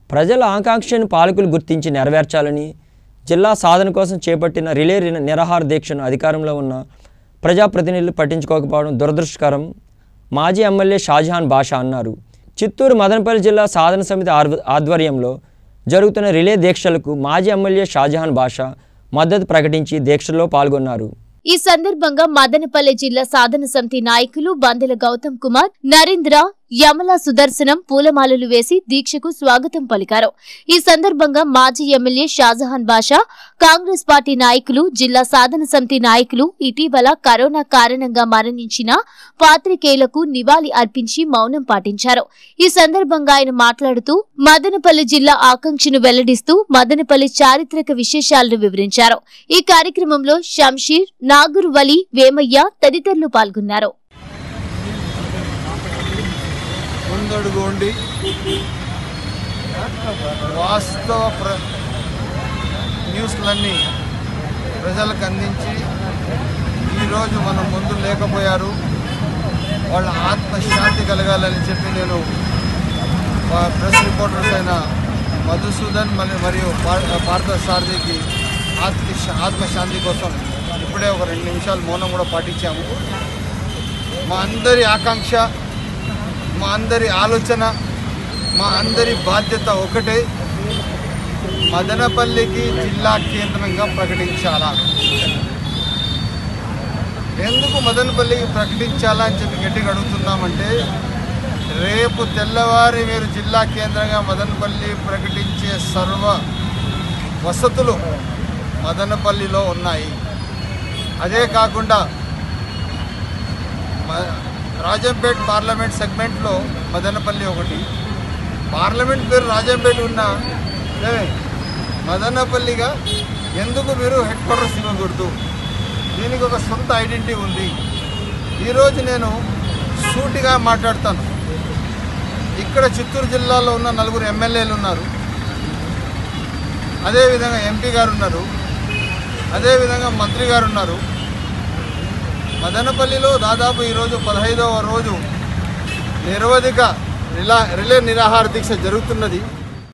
ప్రజల ఆకాంక్షను పాలకులు గుర్తించి నెరవేర్చాలని జిల్లా సాధన కోసం చేపట్టిన రిలే రి- నిరాహార దీక్షను అధికారంలో ఉన్న ప్రజాప్రతినిధులు పట్టించుకోకపోవడం దురదృష్టకరం మాజీ ఎమ్మెల్యే షాజహాన్ బాషా అన్నారు చిత్తూరు మదనపల్లి జిల్లా సాధన సమితి ఆర్వ- ఆధ్వర్యంలో జరుగుతున్న రిలే దీక్షలకు మాజీ ఎమ్మెల్యే షాజహాన్ బాషా మద్దతు ప్రకటించి దీక్షలో పాల్గొన్నారు ఈ సందర్భంగా మదనపల్లె జిల్లా సాధన సమితి నాయకులు బందెల గౌతమ్ కుమార్ నరేంద్ర యమల సుదర్శనం పూలమాలలు వేసి దీక్షకు స్వాగతం పలికారు ఈ సందర్భంగా మాజీ MLA Shahjahan Basha Congress party నాయకులు జిల్లా సాధన సమితి నాయకులు ఇటీవల కరోనా కారణంగా మరణించిన పాత్రికేయులకు నివాళి అర్పించి మౌనం పాటించారు ఈ సందర్భంగా ఆయన మాట్లాడుతూ మదనపల్లి జిల్లా ఆకాంక్షను వెల్లడిస్తూ మదనపల్లి చారిత్రక విశేషాలను వివరించారు ఈ కార్యక్రమంలో షంషీర్ నాగూర్ వలి వేమయ్య తదితరులు పాల్గొన్నారు ముందడుగు ఉండి వాస్తవ ప్ర న్యూస్లన్నీ ప్రజలకు అందించి ఈరోజు మనం ముందు లేకపోయారు వాళ్ళ ఆత్మశాంతి కలగాలని చెప్పి నేను మా ప్రెస్ రిపోర్టర్స్ అయిన మధుసూదన్ మరి మరియు పార్- పార్థ సారథికి ఆత్మ ఆత్మశాంతి కోసం ఇప్పుడే ఒక రెండు నిమిషాలు మౌనం కూడా పాటించాము మా అందరి ఆకాంక్ష మా అందరి ఆలోచన మా అందరి బాధ్యత ఒకటే మదనపల్లికి జిల్లా కేంద్రంగా ప్రకటించాలా ఎందుకు మదనపల్లికి ప్రకటించాలా అని చెప్పి గట్టిగా అడుగుతున్నామంటే రేపు తెల్లవారి మీరు జిల్లా కేంద్రంగా మదనపల్లి ప్రకటించే సర్వ వసతులు మదనపల్లిలో ఉన్నాయి అదే కాకుండా మ- రాజంపేట్ పార్లమెంట్ సెగ్మెంట్లో మదనపల్లి ఒకటి పార్లమెంట్ పేరు రాజంపేట ఉన్న ఏమే, మదనపల్లిగా ఎందుకు మీరు హెడ్ క్వార్టర్స్ ఇవ్వకూడదు దీనికి ఒక సొంత ఐడెంటిటీ ఉంది ఈరోజు నేను సూటిగా మాట్లాడతాను ఇక్కడ చిత్తూరు జిల్లాలో ఉన్న నలుగురు ఎమ్మెల్యేలు ఉన్నారు అదేవిధంగా ఎంపీ గారు ఉన్నారు అదేవిధంగా మంత్రి గారు ఉన్నారు మదనపల్లిలో దాదాపు ఈరోజు పదహైదవ రోజు నిరవధిక రిలా రిలే నిరాహార దీక్ష జరుగుతున్నది